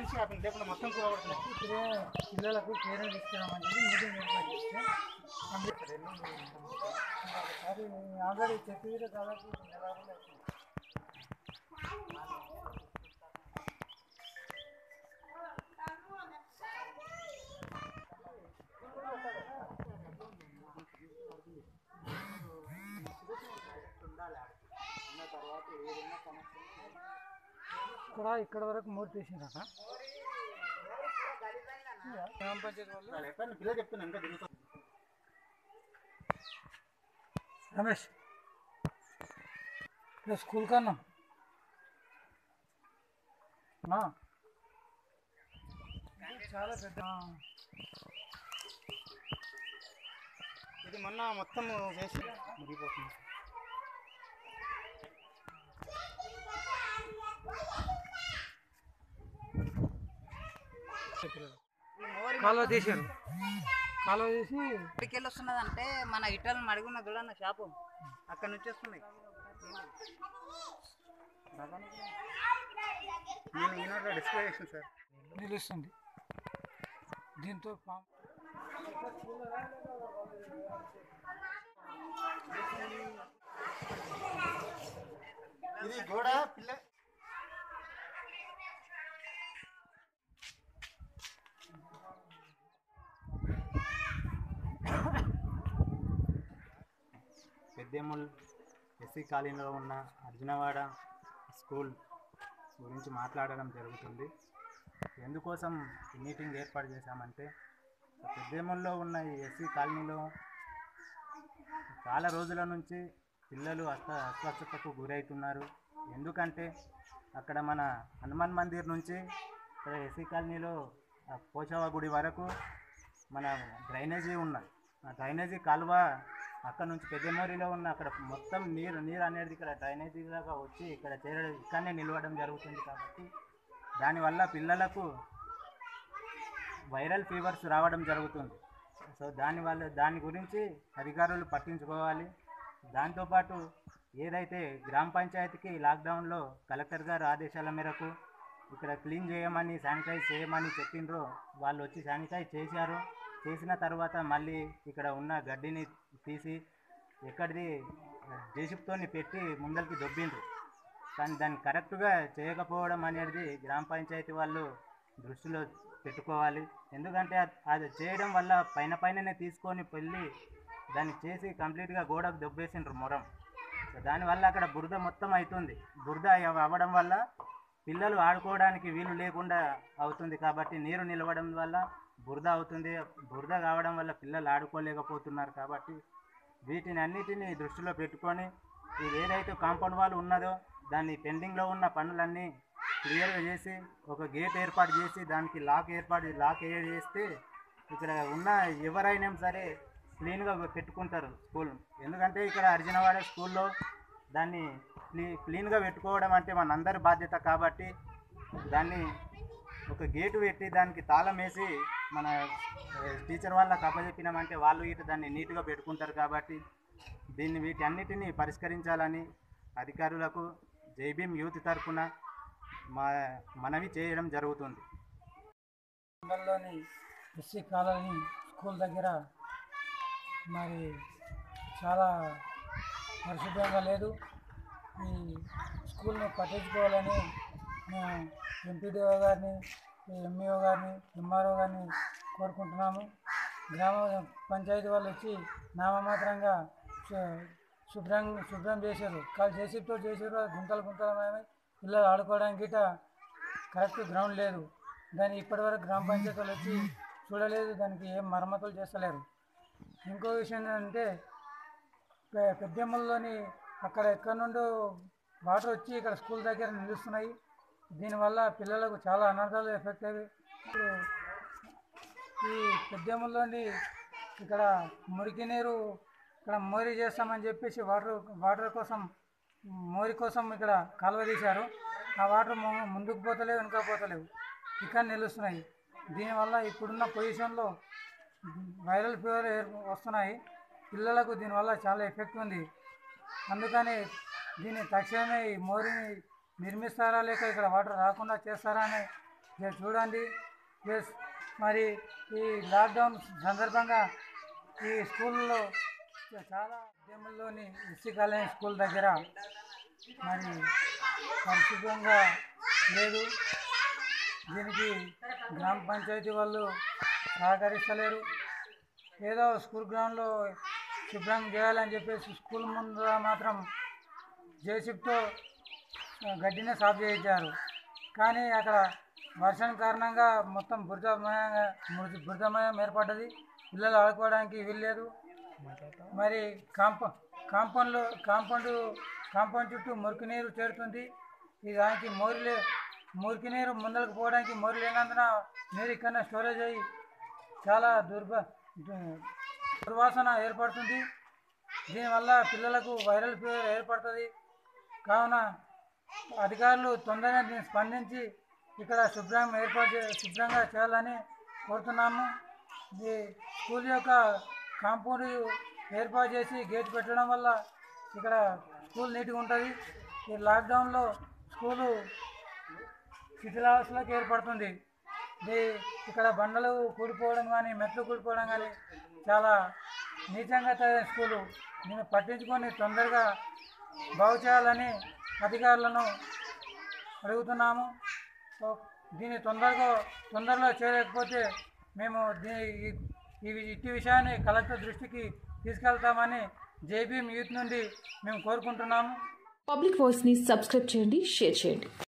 నుంచి ఆపింది లేకుండా మొత్తం కూడబడుతుంది ఇప్పుడే పిల్లలకు పేరెంట్ తీసుకురామని చెప్పి మీటింగ్ ఏర్పాటు చేస్తే కంప్లీట్ ఒకసారి ఆల్రెడీ చెప్పి కూడా దాదాపు నెల రోజులు అవుతుంది. ఇక్కడ ఇక్కడ వరకు మూడు తీసిందట గ్రామ పంచాయతీ వాళ్ళు ఎక్కడ పిల్లలు చెప్తున్నా ఇంకా తిరుగుతుంది రమేష్ రేపు స్కూల్ కన్నా నా? ఇది చాలా పెద్ద ఇది మొన్న మొత్తం చేసి మురిగిపోతుంది కాలువ తీశారు కాలువ తీసి ఎక్కడికి వెళ్ళి వస్తున్నదంటే మన ఇటల్ మడుగున్న చూడన్న షాపు అక్కడ నుంచి వస్తున్నాయి నేను ఈనాడులో డిస్ప్లే చేసాను సార్ నిలుస్తుంది దీంతో పాము ఇది గోడ పిల్ల పెద్దేముల్ ఎస్సీ కాలనీలో ఉన్న అర్జునవాడ స్కూల్ గురించి మాట్లాడడం జరుగుతుంది ఎందుకోసం ఈ మీటింగ్ ఏర్పాటు చేశామంటే పెద్దేముల్లో ఉన్న ఈ ఎస్సీ కాలనీలో చాలా రోజుల నుంచి పిల్లలు అస్వ అస్వస్థతకు గురవుతున్నారు ఎందుకంటే అక్కడ మన హనుమాన్ మందిర్ నుంచి ఇక్కడ ఎస్సీ కాలనీలో ఆ పోచవ గుడి వరకు మన డ్రైనేజీ ఉన్నది ఆ డ్రైనేజీ కాలువ అక్కడ నుంచి పెద్దమూరిలో ఉన్న అక్కడ మొత్తం నీరు నీరు అనేది ఇక్కడ డ్రైనేజీ లాగా వచ్చి ఇక్కడ చేరడం ఇక్కడనే నిలవడం జరుగుతుంది కాబట్టి దానివల్ల పిల్లలకు వైరల్ ఫీవర్స్ రావడం జరుగుతుంది సో దానివల్ల దాని గురించి అధికారులు పట్టించుకోవాలి దాంతోపాటు ఏదైతే గ్రామ పంచాయతీకి లాక్డౌన్లో కలెక్టర్ గారు ఆదేశాల మేరకు ఇక్కడ క్లీన్ చేయమని శానిటైజ్ చేయమని చెప్పిండ్రో వాళ్ళు వచ్చి శానిటైజ్ చేశారు చేసిన తర్వాత మళ్ళీ ఇక్కడ ఉన్న గడ్డిని తీసి ఎక్కడిది జేసిప్తోని పెట్టి ముందరికి దొబ్బిండ్రు కానీ దాన్ని కరెక్ట్గా చేయకపోవడం అనేది గ్రామ పంచాయతీ వాళ్ళు దృష్టిలో పెట్టుకోవాలి ఎందుకంటే అది- అది చేయడం వల్ల పైన పైననే తీసుకొని వెళ్ళి దాన్ని చేసి కంప్లీట్గా గోడకు దొబ్బేసిండ్రు మొరం సో దానివల్ల అక్కడ బురద మొత్తం అవుతుంది బురద అవ- అవ్వడం వల్ల పిల్లలు ఆడుకోవడానికి వీలు లేకుండా అవుతుంది కాబట్టి నీరు నిలవడం వల్ల బురద అవుతుంది బురద కావడం వల్ల పిల్లలు ఆడుకోలేకపోతున్నారు కాబట్టి వీటిని అన్నిటిని దృష్టిలో పెట్టుకొని ఇది ఏదైతే కాంపౌండ్ వాల్ ఉన్నదో దాన్ని పెండింగ్లో ఉన్న పనులన్నీ క్లియర్గా చేసి ఒక గేట్ ఏర్పాటు చేసి దానికి లాక్ ఏర్పాటు లాక్ ఏ చేస్తే ఇక్కడ ఉన్న ఎవరైనా సరే క్లీన్గా పెట్టుకుంటారు స్కూల్ ఎందుకంటే ఇక్కడ అర్జునవాడ స్కూల్లో దాన్ని క్లీ క్లీన్గా పెట్టుకోవడం అంటే మనందరి బాధ్యత కాబట్టి దాన్ని ఒక గేటు పెట్టి దానికి తాళం వేసి మన ఏ, టీచర్ వాళ్ళకి అప్పచెప్పినామంటే వాళ్ళు ఇటు దాన్ని నీట్గా పెట్టుకుంటారు కాబట్టి దీన్ని వీటన్నిటిని పరిష్కరించాలని అధికారులకు జైభీం యూత్ తరఫున మా మనవి చేయడం జరుగుతుంది మండలంలోని ఎస్సీ కాలనీ స్కూల్ దగ్గర మరి చాలా పరిశుభ్రంగా లేదు ఈ స్కూల్ను పట్టించుకోవాలని మేము ఎంపీడీఓ గారిని ఎంఈఓ గారిని ఎంఆర్ఓ గారిని కోరుకుంటున్నాము గ్రామ పంచాయతీ వాళ్ళు వచ్చి నామమాత్రంగా శు- శుభ్రం శుభ్రం చేశారు కాళ్ళు జేసీతో చేసారు అది గుంతలు గుంతలమై పిల్లలు ఆడుకోవడానికి గిట్ట కరెక్ట్ గ్రౌండ్ లేదు దాన్ని ఇప్పటివరకు గ్రామ పంచాయతీ వాళ్ళు వచ్చి చూడలేదు దానికి ఏం మరమ్మతులు చేస్తలేరు ఇంకో విషయం ఏంటంటే పె- పెద్దమ్మల్లోని అక్కడ ఎక్కడి నుండో వాటర్ వచ్చి ఇక్కడ స్కూల్ దగ్గర నిలుస్తున్నాయి దీనివల్ల పిల్లలకు చాలా అనర్థాలు ఎఫెక్ట్ అయ్యి ఇప్పుడు ఈ పెద్దమ్మల్లోని ఇక్కడ మురికి నీరు ఇక్కడ మోరీ చేస్తామని చెప్పేసి వాటర్ వాటర్ కోసం మోరి కోసం ఇక్కడ కాలువ తీశారు ఆ వాటర్ ము- ముందుకు పోతలేవు వెనుక పోతలేవు ఇక్కడ నిలుస్తున్నాయి దీనివల్ల ఇప్పుడున్న పొజిషన్లో వైరల్ ఫీవర్ ఏర్- వస్తున్నాయి పిల్లలకు దీనివల్ల చాలా ఎఫెక్ట్ ఉంది అందుకని దీన్ని తక్షణమే ఈ మోరిని నిర్మిస్తారా లేక ఇక్కడ వాటర్ రాకుండా చేస్తారా అని మీరు చూడండి ప్లస్ మరి ఈ లాక్డౌన్ సందర్భంగా ఈ స్కూల్లో చాలా ఉద్యమంలోని ఎస్సీ కాలేజ్ స్కూల్ దగ్గర మరి పరిశుభ్రంగా లేదు దీనికి గ్రామ పంచాయతీ వాళ్ళు సహకరిస్తలేరు ఏదో స్కూల్ గ్రౌండ్లో శుభ్రం చేయాలని చెప్పేసి స్కూల్ ముందు మాత్రం జేసిప్తో గడ్డినే సాఫ్ చేయించారు కానీ అక్కడ వర్షం కారణంగా మొత్తం బురదమయంగా బురద- బురదమయం ఏర్పడ్డది పిల్లలు ఆడుకోవడానికి వీల్లేదు మరి కాంప కాంపౌండ్లో కాంపౌండ్ కాంపౌండ్ చుట్టూ మురికి నీరు చేరుతుంది ఈ దానికి మోరిలే మురికి నీరు ముందరకు పోవడానికి మోరి లేనందున నీరు ఇక్కడ స్టోరేజ్ అయ్యి చాలా దుర్భ దు- దుర్వాసన ఏర్పడుతుంది దీనివల్ల పిల్లలకు వైరల్ ఫీవర్ ఏర్పడుతుంది కావున అధికారులు తొందరగా దీన్ని స్పందించి ఇక్కడ శుభ్రం ఏర్పాటు చే- శుభ్రంగా చేయాలని కోరుతున్నాము ఈ స్కూల్ యొక్క కాంపౌండ్ ఏర్పాటు చేసి గేట్ పెట్టడం వల్ల ఇక్కడ స్కూల్ నీట్గా ఉంటుంది ఈ లాక్డౌన్లో స్కూలు శిథిలావస్థలకు ఏర్పడుతుంది ఇది ఇక్కడ బండలు కూలిపోవడం కానీ మెట్లు కూలిపోవడం కానీ చాలా నీచంగా తయారైన స్కూలు దీన్ని పట్టించుకొని తొందరగా బాగు చేయాలని అధికారులను అడుగుతున్నాము సో దీన్ని తొందరగా తొందరలో చేయలేకపోతే మేము దీని ఈ- ఈ ఇట్టి విషయాన్ని కలెక్టర్ దృష్టికి తీసుకెళ్తామని జేబీఎం యూత్ నుండి మేము కోరుకుంటున్నాము పబ్లిక్ వాయిస్ని సబ్స్క్రైబ్ చేయండి షేర్ చేయండి